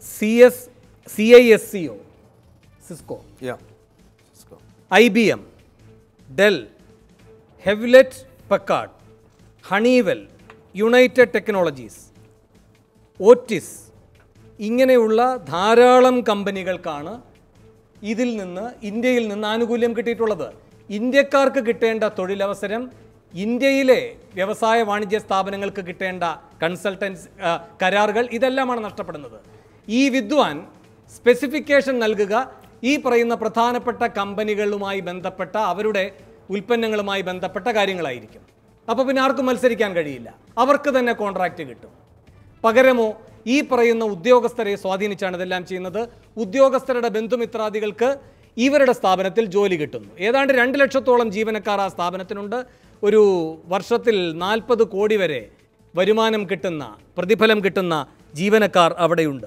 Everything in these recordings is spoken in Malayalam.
C S C I S C O Cisco Yeah. I B M Dell Hewlett Packard Honeywell United Technologies Otis ഇങ്ങനെയുള്ള ധാരാളം കമ്പനികൾക്കാണ് ഇതിൽ നിന്ന് ഇന്ത്യയിൽ നിന്ന് ആനുകൂല്യം കിട്ടിയിട്ടുള്ളത് ഇന്ത്യക്കാർക്ക് കിട്ടേണ്ട തൊഴിലവസരം ഇന്ത്യയിലെ വ്യവസായ വാണിജ്യ സ്ഥാപനങ്ങൾക്ക് കിട്ടേണ്ട കൺസൾട്ടൻസ് ആ, കരാറുകൾ ഇതെല്ലാമാണ് നഷ്ടപ്പെടുന്നത് ഈ വിദ്വാൻ സ്പെസിഫിക്കേഷൻ നൽകുക ഈ പറയുന്ന പ്രധാനപ്പെട്ട കമ്പനികളുമായി ബന്ധപ്പെട്ട അവരുടെ ഉൽപ്പന്നങ്ങളുമായി ബന്ധപ്പെട്ട കാര്യങ്ങളായിരിക്കും അപ്പോൾ പിന്നെ ആർക്കും മത്സരിക്കാൻ കഴിയില്ല അവർക്ക് തന്നെ കോൺട്രാക്റ്റ് കിട്ടും പകരമോ ഈ പറയുന്ന ഉദ്യോഗസ്ഥരെ സ്വാധീനിച്ചാണ് ഇതെല്ലാം ചെയ്യുന്നത് ഉദ്യോഗസ്ഥരുടെ ബന്ധുമിത്രാദികൾക്ക് ഇവരുടെ സ്ഥാപനത്തിൽ ജോലി കിട്ടുന്നു ഏതാണ്ട് രണ്ട് ലക്ഷത്തോളം ജീവനക്കാർ ആ സ്ഥാപനത്തിനുണ്ട് ഒരു വർഷത്തിൽ നാൽപ്പത് കോടി വരെ വരുമാനം കിട്ടുന്ന പ്രതിഫലം കിട്ടുന്ന ജീവനക്കാർ അവിടെയുണ്ട്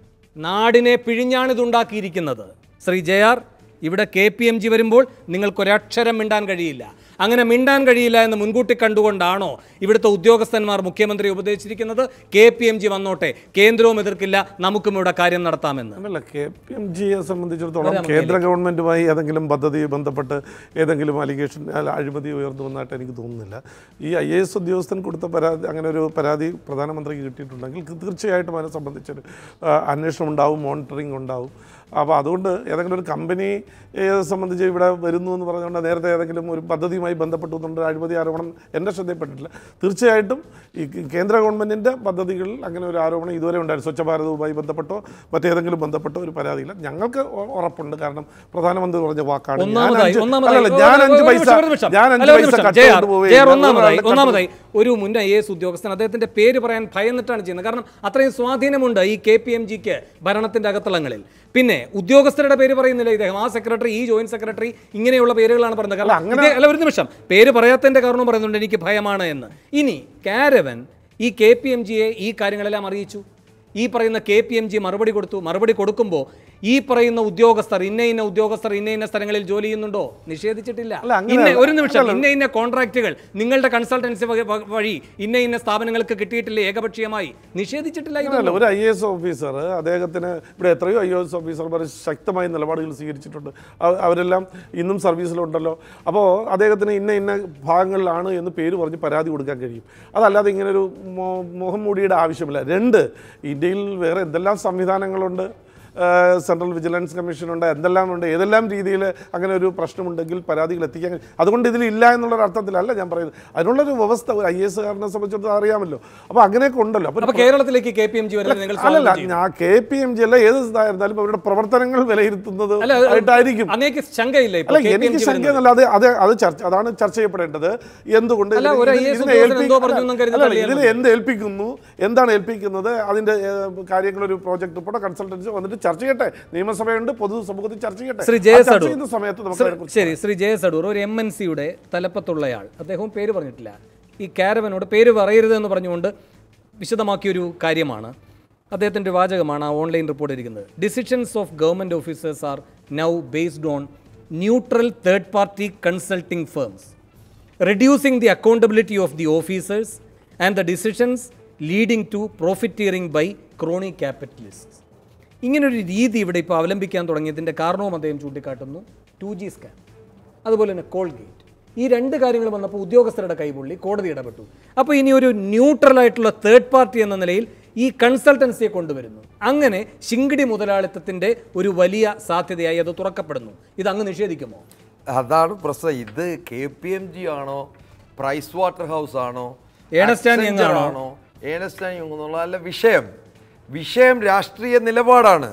നാടിനെ പിഴിഞ്ഞാണിതുണ്ടാക്കിയിരിക്കുന്നത് ശ്രീ ജെ ആർ ഇവിടെ കെ പി എം ജി വരുമ്പോൾ നിങ്ങൾക്കൊരക്ഷരം മിണ്ടാൻ കഴിയില്ല അങ്ങനെ മിണ്ടാൻ കഴിയില്ല എന്ന് മുൻകൂട്ടി കണ്ടുകൊണ്ടാണോ ഇവിടുത്തെ ഉദ്യോഗസ്ഥന്മാർ മുഖ്യമന്ത്രി ഉപദേശിച്ചിരിക്കുന്നത് കെ പി എം ജി വന്നോട്ടെ കേന്ദ്രവും എതിർക്കില്ല നമുക്കും ഇവിടെ കാര്യം നടത്താമെന്ന് അല്ല കെ പി എം ജിയെ സംബന്ധിച്ചിടത്തോളം കേന്ദ്ര ഗവൺമെൻറ്റുമായി ഏതെങ്കിലും പദ്ധതി ബന്ധപ്പെട്ട് ഏതെങ്കിലും അലിഗേഷൻ അല്ല അഴിമതി ഉയർന്നു വന്നതായിട്ട് എനിക്ക് തോന്നുന്നില്ല ഈ ഐ എ എസ് ഉദ്യോഗസ്ഥൻ കൊടുത്ത പരാതി അങ്ങനെ ഒരു പരാതി പ്രധാനമന്ത്രിക്ക് കിട്ടിയിട്ടുണ്ടെങ്കിൽ തീർച്ചയായിട്ടും അതിനെ സംബന്ധിച്ചൊരു ആ, അന്വേഷണം ഉണ്ടാവും മോണിറ്ററിംഗ് ഉണ്ടാവും അപ്പോൾ അതുകൊണ്ട് ഏതെങ്കിലും ഒരു കമ്പനിയെ സംബന്ധിച്ച് ഇവിടെ വരുന്നു എന്ന് പറഞ്ഞുകൊണ്ട് നേരത്തെ ഏതെങ്കിലും ഒരു പദ്ധതിയുമായി ബന്ധപ്പെട്ടുകൊണ്ട് അഴിമതി ആരോപണം എൻ്റെ ശ്രദ്ധയിൽപ്പെട്ടിട്ടില്ല തീർച്ചയായിട്ടും ഈ കേന്ദ്ര ഗവൺമെൻറ്റിൻ്റെ പദ്ധതികളിൽ അങ്ങനെ ഒരു ആരോപണം ഇതുവരെ ഉണ്ടായിരുന്നു സ്വച്ഛ ഭാരതവുമായി ബന്ധപ്പെട്ടോ മറ്റേതെങ്കിലും ബന്ധപ്പെട്ടോ ഒരു പരാതിയില്ല ഞങ്ങൾക്ക് ഉ- ഉറപ്പുണ്ട് കാരണം പ്രധാനമന്ത്രി പറഞ്ഞ വാക്കാണ് ഞാൻ ഒന്നാമതായി അഞ്ച് ഒന്നാമതായി അല്ലല്ല, ഞാൻ ഒരു അഞ്ച് നിമിഷം, പൈസ ഒരു നിമിഷം. ഞാൻ അല്ല, അഞ്ച് ഒരു പൈസ നിമിഷം. കട്ട് ജെ ആർ, കൊണ്ടുപോവുകയില്ല. ജെ ആർ വേറൊരാളുടെ ഒന്നാമതായി കട്ട് ഒന്നാമതായി ഒരു മുൻ ഐ എസ് ഉദ്യോഗസ്ഥൻ അദ്ദേഹത്തിന്റെ പേര് പറയാൻ ഭയന്നിട്ടാണ് ചെയ്യുന്നത് കാരണം അത്രയും സ്വാധീനമുണ്ട് ഈ കെ പി എം ജിക്ക് ഭരണത്തിന്റെ അകത്തളങ്ങളിൽ പിന്നെ ഉദ്യോഗസ്ഥരുടെ പേര് പറയുന്നില്ല ഇദ്ദേഹം ആ സെക്രട്ടറി ഈ ജോയിന്റ് സെക്രട്ടറി ഇങ്ങനെയുള്ള പേരുകളാണ് പറയുന്നത് കാരണം ഇതേ- അല്ല ഒരു നിമിഷം പേര് പറയാത്തതിന്റെ കാരണം പറയുന്നുണ്ട് എനിക്ക് ഭയമാണ് എന്ന് ഇനി കാരവൻ ഈ കെ പി എം ജിയെ ഈ കാര്യങ്ങളെല്ലാം അറിയിച്ചു ഈ പറയുന്ന കെ പി എം ജി മറുപടി കൊടുത്തു മറുപടി കൊടുക്കുമ്പോൾ ഈ പറയുന്ന ഉദ്യോഗസ്ഥർ ഇന്ന ഇന്ന ഉദ്യോഗസ്ഥർ ഇന്ന ഇന്ന സ്ഥലങ്ങളിൽ ജോലി ചെയ്യുന്നുണ്ടോ നിഷേധിച്ചിട്ടില്ല അല്ല, അങ്ങനെ ഇന്ന അല്ല. ഒരു നിമിഷം ഇന്ന ഇന്ന കോൺട്രാക്റ്റുകൾ നിങ്ങളുടെ കൺസൾട്ടൻസി വഴി ഇന്ന ഇന്ന സ്ഥാപനങ്ങൾക്ക് കിട്ടിയിട്ടില്ല ഏകപക്ഷീയമായി നിഷേധിച്ചിട്ടില്ല ഇതൊന്നും. അല്ല ഒരു ഐ എ എസ് ഓഫീസർ അദ്ദേഹത്തിന് ഇവിടെ എത്രയോ ഐ എസ് ഓഫീസർമാർ ശക്തമായ നിലപാടുകൾ സ്വീകരിച്ചിട്ടുണ്ട് അവ- അവരെല്ലാം ഇന്നും സർവീസിലുണ്ടല്ലോ അപ്പോൾ അദ്ദേഹത്തിന് ഇന്ന ഇന്ന ഭാഗങ്ങളിലാണ് എന്ന് പേര് പറഞ്ഞ് പരാതി കൊടുക്കാൻ കഴിയും അതല്ലാതെ ഇങ്ങനെ ഒരു മോ- മുഖം മൂടിയുടെ ആവശ്യമില്ല രണ്ട് ഇന്ത്യയിൽ വേറെ എന്തെല്ലാം സംവിധാനങ്ങളുണ്ട് ഏഹ് സെൻട്രൽ വിജിലൻസ് കമ്മീഷൻ ഉണ്ട് എന്തെല്ലാം ഉണ്ട് ഏതെല്ലാം രീതിയിൽ അങ്ങനെ ഒരു പ്രശ്നമുണ്ടെങ്കിൽ പരാതികൾ എത്തിക്കാൻ കഴിയും അതുകൊണ്ട് ഇതിൽ ഇല്ല എന്നുള്ളൊരു അർത്ഥത്തിലല്ല ഞാൻ പറയുന്നത് അതിനുള്ളൊരു വ്യവസ്ഥ ഒരു ഐ എസ് കാരനെ സംബന്ധിച്ചിടത്തോളം അറിയാമല്ലോ അപ്പോൾ അങ്ങനെയൊക്കെ ഉണ്ടല്ലോ അപ്പോൾ അപ്പൊ കേരളത്തിലേക്ക് കെ പി എം ജി വരുന്നത് നിങ്ങൾ അല്ലല്ല സ്വാഗതം ചെയ്യും. ഞാൻ കെ പി എം ജി അല്ല ഏത് ഇതായിരുന്നാലും അവരുടെ പ്രവർത്തനങ്ങൾ വിലയിരുത്തുന്നത് അല്ല അത് ആയിട്ടായിരിക്കും അങ്ങേക്ക് ശങ്കയില്ല ഇപ്പൊ അല്ല കെ പി എം എനിക്ക് ജി വരുന്നത്. ശങ്കയെന്നല്ല അത് അത് അത് ചർച്ച അതാണ് ചർച്ച ചെയ്യപ്പെടേണ്ടത് എന്തുകൊണ്ട് അല്ല, ഇതിന് ഒരു ഇതിന് IAS ഇതിനെ ഉദ്യോഗസ്ഥൻ ഏൽപ്പി- എന്തോ പറഞ്ഞു എന്നും അല്ല, കരുതി അല്ല, തള്ളിയാൽ ഇതിൽ മതി. എന്ത് ഏൽപ്പിക്കുന്നു എന്താണ് ഏൽപ്പിക്കുന്നത് അതിന്റെ ഏഹ്, കാര്യങ്ങളൊരു പ്രോജക്ട് റിപ്പോർട്ടോ കൺസൾട്ടൻസി വന്നിട്ട് ചർച്ച ചെയ്യട്ടെ നിയമസഭയുണ്ട് പൊതുസമൂഹത്തിൽ ചർച്ച ചെയ്യട്ടെ ശ്രീ ആ ജെ എസ് ചർച്ച അടൂർ ചെയ്യുന്ന സമയത്ത് നമുക്ക് ശ്രീ- അതിനെക്കുറിച്ച് ശരി ശ്രീ ജെ എസ് അടൂർ ഒരു എം എൻ സിയുടെ തലപ്പത്തുള്ളയാൾ അദ്ദേഹവും പേര് പറഞ്ഞിട്ടില്ല ഈ കാരവനോട് പേര് പറയരുത് എന്ന് പറഞ്ഞുകൊണ്ട് വിശദമാക്കിയൊരു കാര്യമാണ് അദ്ദേഹത്തിൻ്റെ വാചകമാണ് ആ ഓൺലൈൻ റിപ്പോർട്ട് ഇരിക്കുന്നത് decisions of government officers are now based on neutral third party consulting firms reducing the accountability of the officers and the decisions leading to profiteering by crony capitalists. ഇങ്ങനൊരു രീതി ഇവിടെ ഇപ്പോൾ അവലംബിക്കാൻ തുടങ്ങിയതിൻ്റെ കാരണവും അദ്ദേഹം ചൂണ്ടിക്കാട്ടുന്നു ടു ജി സ്കാം അതുപോലെ തന്നെ കോൾഗേറ്റ് ഈ രണ്ട് കാര്യങ്ങൾ വന്നപ്പോൾ ഉദ്യോഗസ്ഥരുടെ കൈപൊള്ളി കോടതി ഇടപെട്ടു അപ്പോൾ ഇനി ഒരു ന്യൂട്രൽ ആയിട്ടുള്ള തേർഡ് പാർട്ടി എന്ന നിലയിൽ ഈ കൺസൾട്ടൻസിയെ കൊണ്ടുവരുന്നു അങ്ങനെ ശിങ്കിടി മുതലാളിത്തത്തിൻ്റെ ഒരു വലിയ സാധ്യതയായി അത് തുറക്കപ്പെടുന്നു ഇത് അങ്ങ് നിഷേധിക്കുമോ അതാണ് പ്രശ്നം ഇത് കെ പി എം ജി ആണോ പ്രൈസ് വാട്ടർ ഹൗസ് ആണോ ഏണസ്റ്റ് ആൻഡ് യങ് Accenture ആണോ? ഏണസ്റ്റ് ആൻഡ് യങ് എന്നുള്ളതല്ല വിഷയം വിഷയം രാഷ്ട്രീയ നിലപാടാണ്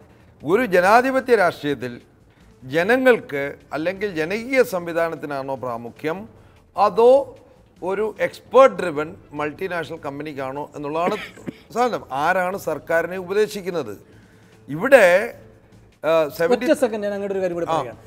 ഒരു ജനാധിപത്യ രാഷ്ട്രീയത്തിൽ ജനങ്ങൾക്ക് അല്ലെങ്കിൽ ജനകീയ സംവിധാനത്തിനാണോ പ്രാമുഖ്യം അതോ ഒരു എക്സ്പേർട്ട് ഡ്രിവൻ മൾട്ടിനാഷണൽ കമ്പനിക്കാണോ എന്നുള്ളതാണ് സാധനം ആരാണ് സർക്കാരിനെ ഉപദേശിക്കുന്നത് ഇവിടെ സെവൻറ്റി ഒറ്റ സെക്കൻഡ് ഞാൻ അങ്ങോട്ട് ഒരു കാര്യം കൂടി പറയാം